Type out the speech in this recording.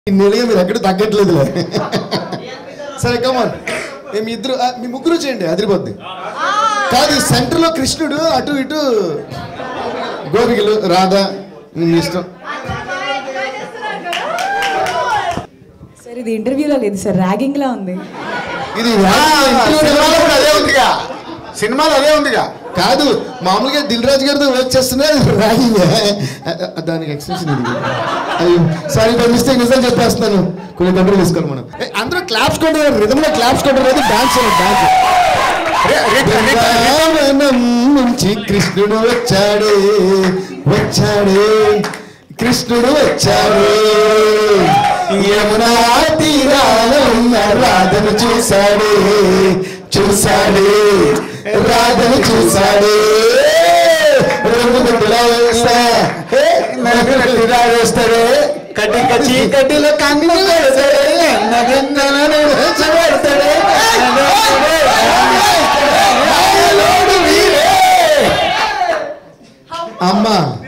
ఇన్నేళ్ళుగా మీరు ఎక్కడ తగ్గట్లేదులే సరే కమాన్ మీ ఇద్దరు ఆ, మీ ముగ్గురు చేయండి అదిరిపోద్ది కాదు సెంటర్ లో కృష్ణుడు అటు ఇటు గోపికలు రాధ మీ ఇష్టం సార్ ఇది ఇంటర్వ్యూలో లేదు సార్ ర్యాగింగ్ లా ఉంది ఇది ఆ, సినిమాలో కూడా అదే ఉందిగా సినిమాలో అదే ఉందిగా కాదు మామూలుగా దిల్ రాజు గారితో వర్క్ చేస్తున్నా రాగింగ్ దానికి ఎక్స్ప్రెషన్ ఇది అయ్యో సారీ బై మిస్టేక్ నిజం చెప్పేస్తున్నాను కొన్ని కంట్రోల్ తీసుకోవాలి మనం ఏ, అందరూ క్లాప్స్ కొట్టారు రిధంలో క్లాప్స్ కొట్టారు డాన్స్ డాన్స్ రి- రి- రి- బృందావనం నుంచి కృష్ణుడు వచ్చాడే వచ్చాడే కృష్ణుడు వచ్చాడే యమునా తీరాన ఉన్న రాధను చూశాడే చూశాడే రాధను చూశాడే రంగు గుడ్డలా వేస్తా హే, నన్ను గట్టిగా వేస్తాడే కటిక చీకటిలో కన్ను పెడతాడే నగన్నలను రెచ్చగొడతాడే. మాయలోడు వీరే. అమ్మా